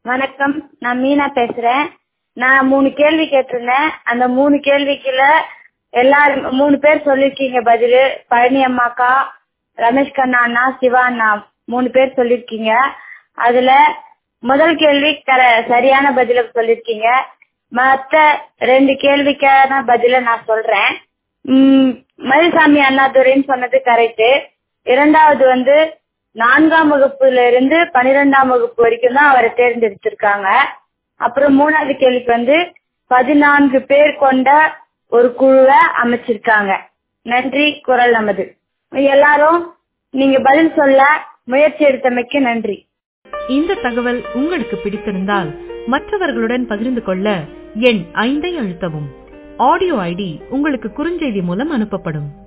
வணக்கம் நான் மீனா பேசுறேன் நான் மூணு கேள்வி கேட்டிருந்தேன் அந்த மூணு கேள்விக்குள்ள எல்லாரும் மூணு பேர் சொல்லிருக்கீங்க பதிலு பழனி அம்மாக்கா ரமேஷ் கண்ணா அண்ணா சிவா அண்ணா மூணு பேர் சொல்லிருக்கீங்க அதுல முதல் கேள்வி கர சரியான பதில சொல்லிருக்கீங்க மத்த ரெண்டு கேள்விக்கான பதில நான் சொல்றேன் உம் மயில்சாமி அண்ணாதுரைன்னு சொன்னது கரெக்ட் இரண்டாவது வந்து நான்காம் வகுப்புல இருந்து பனிரெண்டாம் வகுப்பு வரைக்கும் தான் அவரை தேர்ந்தெடுத்திருக்காங்க அப்புறம் மூணாவது கேள்விக்கு வந்து பதினான்கு பேர் கொண்ட ஒரு குழுவை அமைச்சிருக்காங்க நன்றி குரல் நமது எல்லாரும் நீங்க பதில் சொல்ல முயற்சி எடுத்தமைக்கு நன்றி இந்த தகவல் உங்களுக்கு பிடித்திருந்தால் மற்றவர்களுடன் பகிர்ந்து கொள்ள எண் ஐந்தை அழுத்தவும் ஆடியோ ஐடி உங்களுக்கு குறுஞ்செய்தி மூலம் அனுப்பப்படும்